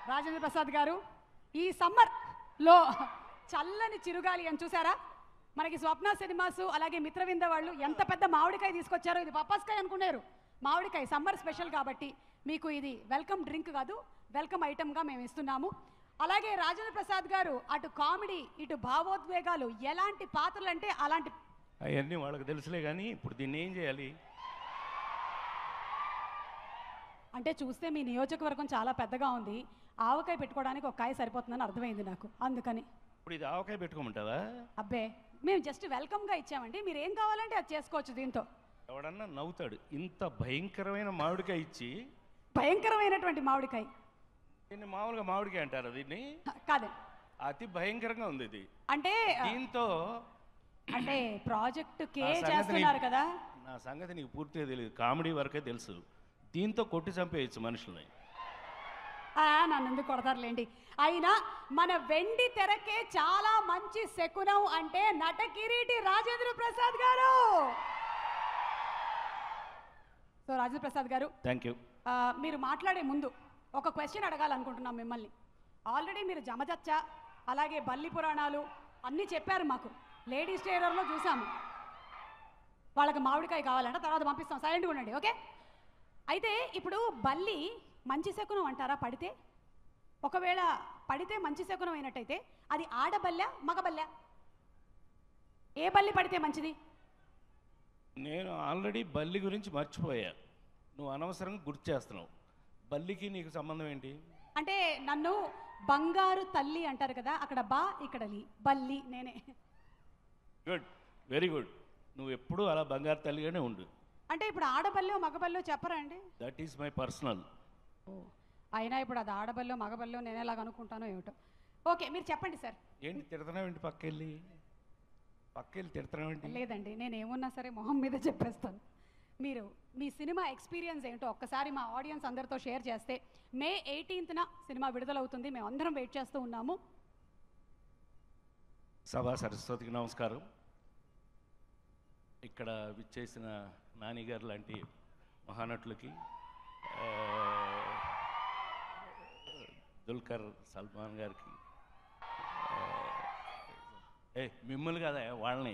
రాజేంద్ర ప్రసాద్ గారు ఈ సమ్మర్ లో చల్లని చిరుగాలి అని చూసారా మనకి స్వప్న సినిమాస్ అలాగే మిత్రవింద వాళ్ళు ఎంత పెద్ద మామిడికాయ తీసుకొచ్చారో ఇది పప్పస్కాయ అనుకున్నారు మామిడికాయ సమ్మర్ స్పెషల్ కాబట్టి మీకు ఇది వెల్కమ్ డ్రింక్ కాదు వెల్కమ్ ఐటమ్గా మేము ఇస్తున్నాము అలాగే రాజేంద్ర ప్రసాద్ గారు అటు కామెడీ ఇటు భావోద్వేగాలు ఎలాంటి పాత్రలు అంటే అలాంటి అవన్నీ వాళ్ళకి తెలుసులే కానీ ఇప్పుడు దీన్ని ఏం చేయాలి అంటే చూస్తే మీ నియోజకవర్గం చాలా పెద్దగా ఉంది ఆవకాయ పెట్టుకోవడానికి ఒక కాయ సరిపోతుందని అర్థమైంది నాకు అందుకని ఇప్పుడు ఇది ఆవకాయ పెట్టుకోమంటావా అబ్బే మేము జస్ట్ వెల్కమ్గా ఇచ్చామండి మీరు ఏం కావాలంటే అది చేసుకోవచ్చు దీంతో ఎవడన్నా నవ్వుతాడు ఇంత భయంకరమైన మామిడికాయ ఇచ్చి భయంకరమైనటువంటి మామిడికాయ దీన్ని మామూలుగా మామిడికాయ అంటారు దీన్ని కాదండి అతి భయంకరంగా ఉంది ఇది అంటే దీంతో అంటే ప్రాజెక్ట్ కే నా సంగతి చేస్తున్నారు నీకు- కదా నా సంగతి నీకు పూర్తిగా తెలియదు కామెడీ వరకే తెలుసు దీంతో కొట్టి చంపేయచ్చు మనుషుల్ని ఆ, నన్ను ఎందుకు కొడతారులేండి అయినా మన వెండి తెరకే చాలా మంచి శకునం అంటే నట కిరీటి రాజేంద్ర ప్రసాద్ గారు సో రాజేంద్ర ప్రసాద్ గారు థ్యాంక్ యూ ఆ, మీరు మాట్లాడే ముందు ఒక క్వశ్చన్ అడగాలనుకుంటున్నాం మిమ్మల్ని ఆల్రెడీ మీరు జమజచ్చ అలాగే బల్లి పురాణాలు అన్నీ చెప్పారు మాకు లేడీస్ టైలర్లో చూసాము వాళ్ళకి మామిడికాయ కావాలంట తర్వాత పంపిస్తాం సైలెంట్గా ఉండండి ఓకే అయితే ఇప్పుడు బల్లి మంచి శకునం అంటారా పడితే ఒకవేళ పడితే మంచి శకునం అయినట్టయితే అది ఆడబల్లె మగబల్లె ఏ బల్లి పడితే మంచిది నేను ఆల్రెడీ బల్లి గురించి మర్చిపోయా నువ్వు అనవసరంగా గుర్తు చేస్తున్నావు బల్లికి నీకు సంబంధం ఏంటి అంటే నన్ను బంగారు తల్లి అంటారు కదా అక్కడ బా ఇక్కడ లి బల్లి నేనే గుడ్ వెరీ గుడ్ నువ్వు ఎప్పుడూ అలా బంగారు తల్లిగానే ఉండు అంటే ఇప్పుడు ఆడబల్లో మగబల్లో చెప్పరా అండి దట్ ఈస్ మై పర్సనల్ ఓ అయినా ఇప్పుడు అది ఆడబల్లో మగబల్లో నేను ఎలాగ అనుకుంటానో ఏమిటో ఓకే మీరు చెప్పండి సార్ ఏంటి తిడుతున్నావు ఏంటి పక్కెళ్ళి పక్కెళ్ళి తిడుతున్నావు ఏంటి లేదండి నేను ఏమున్నా సరే మొహం మీద చెప్పేస్తాను మీరు మీ సినిమా ఎక్స్పీరియన్స్ ఏంటో ఒక్కసారి మా ఆడియన్స్ అందరితో షేర్ చేస్తే మే ఎయిటీన్త్న సినిమా విడుదలవుతుంది మేము అందరం వెయిట్ చేస్తూ ఉన్నాము సభా సరస్వతికి నమస్కారం ఇక్కడ విచ్చేసిన నానిగారు లాంటి మహానటులకి ఆ, దుల్కర్ సల్మాన్ గారికి ఆ, ఏ మిమ్మల్ని కదా వాళ్ళని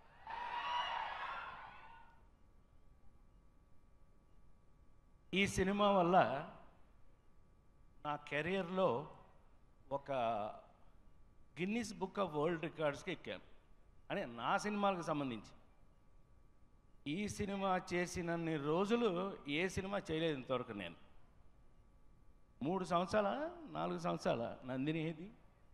ఈ సినిమా వల్ల నా కెరియర్లో ఒక గిన్నిస్ బుక్ ఆఫ్ వరల్డ్ రికార్డ్స్కి ఎక్కాను అని నా సినిమాలకు సంబంధించి ఈ సినిమా చేసినన్ని రోజులు ఏ సినిమా చేయలేదు ఇంతవరకు నేను మూడు సంవత్సరాల నాలుగు సంవత్సరాల నందిని ఏది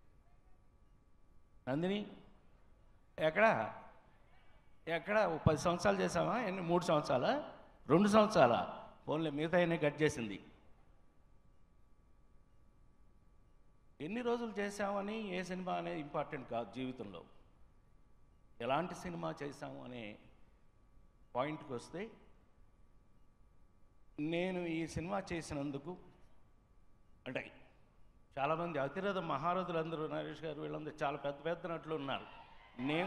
నందిని ఎక్కడ ఎక్కడ ఓ పది సంవత్సరాలు చేసామా ఎన్ని మూడు సంవత్సరాల రెండు సంవత్సరాల ఫోన్లే మిగతా అన్నీ కట్ చేసింది ఎన్ని రోజులు చేసామని ఏ సినిమా అనేది ఇంపార్టెంట్ కాదు జీవితంలో ఎలాంటి సినిమా చేసాము అనే పాయింట్కి వస్తే నేను ఈ సినిమా చేసినందుకు అంటే చాలామంది అతిరథ మహారథులందరూ నరేష్ గారు వీళ్ళందరూ చాలా పెద్ద పెద్ద నటులు ఉన్నారు నేను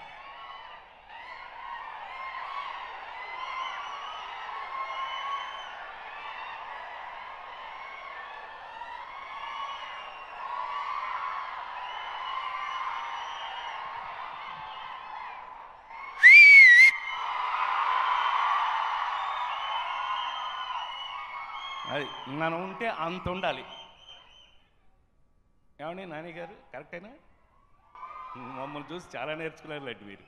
అది మనం ఉంటే అంత ఉండాలి ఏమండి నాని గారు కరెక్టేనా మమ్మల్ని చూసి చాలా నేర్చుకున్నారు లాంటి మీరు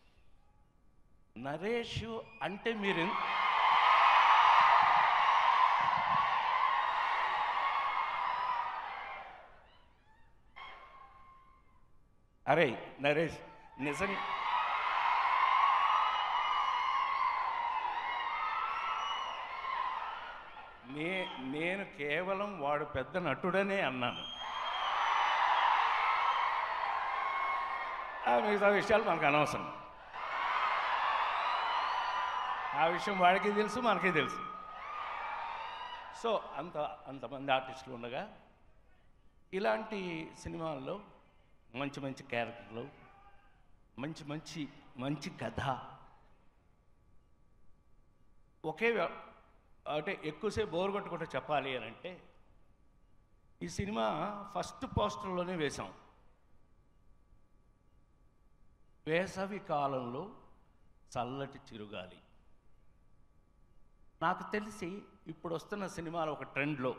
నరేష్ అంటే మీరు ఎన్- అరే నరేష్ నిజం నే నేను కేవలం వాడు పెద్ద నటుడనే అన్నాను ఆ మిగతా విషయాలు మనకు అనవసరం ఆ విషయం వాడికి తెలుసు మనకి తెలుసు సో అంత అంతమంది ఆర్టిస్టులు ఉండగా ఇలాంటి సినిమాల్లో మంచి మంచి క్యారెక్టర్లు మంచి మంచి మంచి కథ ఒకే వ్య- అంటే ఎక్కువసేపు బోర్ కొట్టకుండా చెప్పాలి అని అంటే ఈ సినిమా ఫస్ట్ పోస్టర్లోనే వేశాం వేసవి కాలంలో చల్లటి చిరుగాలి నాకు తెలిసి ఇప్పుడు వస్తున్న సినిమాలో ఒక ట్రెండ్లో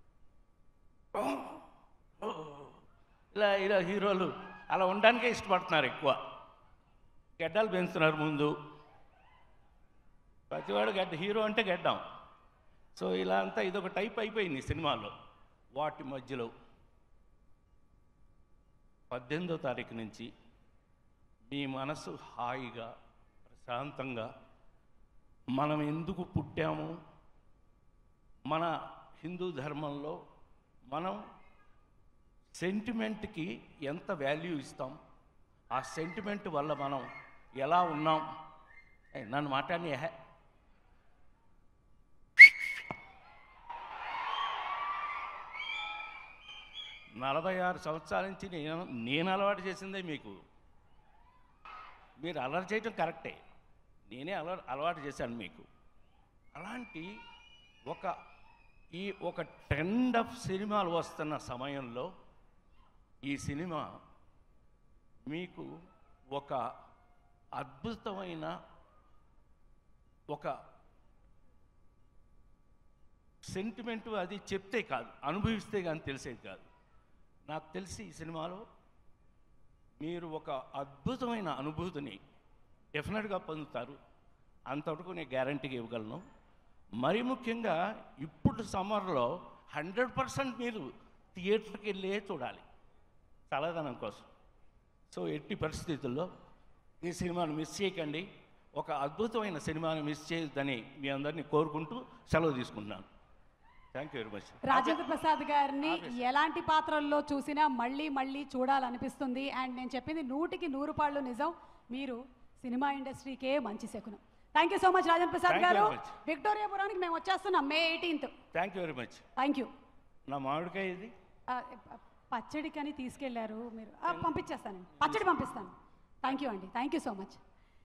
ఇలా ఇలా హీరోలు అలా ఉండడానికే ఇష్టపడుతున్నారు ఎక్కువ గడ్డాలు పెంచుతున్నారు ముందు ప్రతివాడు గడ్డ హీరో అంటే గడ్డం సో ఇలా అంతా ఇదొక టైప్ అయిపోయింది ఈ సినిమాలో వాటి మధ్యలో పద్దెనిమిదో తారీఖు నుంచి మీ మనసు హాయిగా ప్రశాంతంగా మనం ఎందుకు పుట్టాము మన హిందూ ధర్మంలో మనం సెంటిమెంట్కి ఎంత వాల్యూ ఇస్తాం ఆ సెంటిమెంట్ వల్ల మనం ఎలా ఉన్నాం ఏయ్, నన్ను మాట్లాడి నలభై ఆరు సంవత్సరాల నుంచి నేను నేను అలవాటు చేసిందే మీకు మీరు అలవాటు చేయటం కరెక్టే నేనే అలవాటు అలవాటు చేశాను మీకు అలాంటి ఒక ఈ ఒక ట్రెండ్ ఆఫ్ సినిమాలు వస్తున్న సమయంలో ఈ సినిమా మీకు ఒక అద్భుతమైన ఒక సెంటిమెంట్ అది చెప్తే కాదు అనుభవిస్తే కానీ తెలిసేది కాదు నాకు తెలిసి ఈ సినిమాలో మీరు ఒక అద్భుతమైన అనుభూతిని డెఫినెట్గా పొందుతారు అంతవరకు నేను గ్యారంటీగా ఇవ్వగలను మరి ముఖ్యంగా ఇప్పుడు సమ్మర్లో హండ్రెడ్ పర్సెంట్ మీరు థియేటర్కి వెళ్ళే చూడాలి చల్లదనం కోసం సో ఎట్టి పరిస్థితుల్లో ఈ సినిమాను మిస్ చేయకండి ఒక అద్భుతమైన సినిమాను మిస్ చేయొద్దని మీ అందరినీ కోరుకుంటూ సెలవు తీసుకుంటున్నాను thank you very much Rajendra Prasad గారిని ఎలాంటి పాత్రల్లో చూసినా మళ్ళీ మళ్ళీ చూడాలనిపిస్తుంది అండ్ నేను చెప్పింది నూటికి నూరు పాళ్ళు నిజం మీరు సినిమా ఇండస్ట్రీకే మంచి శకునం thank you so much Rajendra Prasad Thank you గారు very much. విక్టోరియాపురానికి మేము వచ్చేస్తున్నాం May eighteenth thank you very much thank you నా మామిడికాయ ఇది పచ్చడికని తీసుకెళ్లారు మీరు ఆ, పంపించేస్తానండి పచ్చడి పంపిస్తాను థ్యాంక్ యూ అండి థ్యాంక్ యూ సో మచ్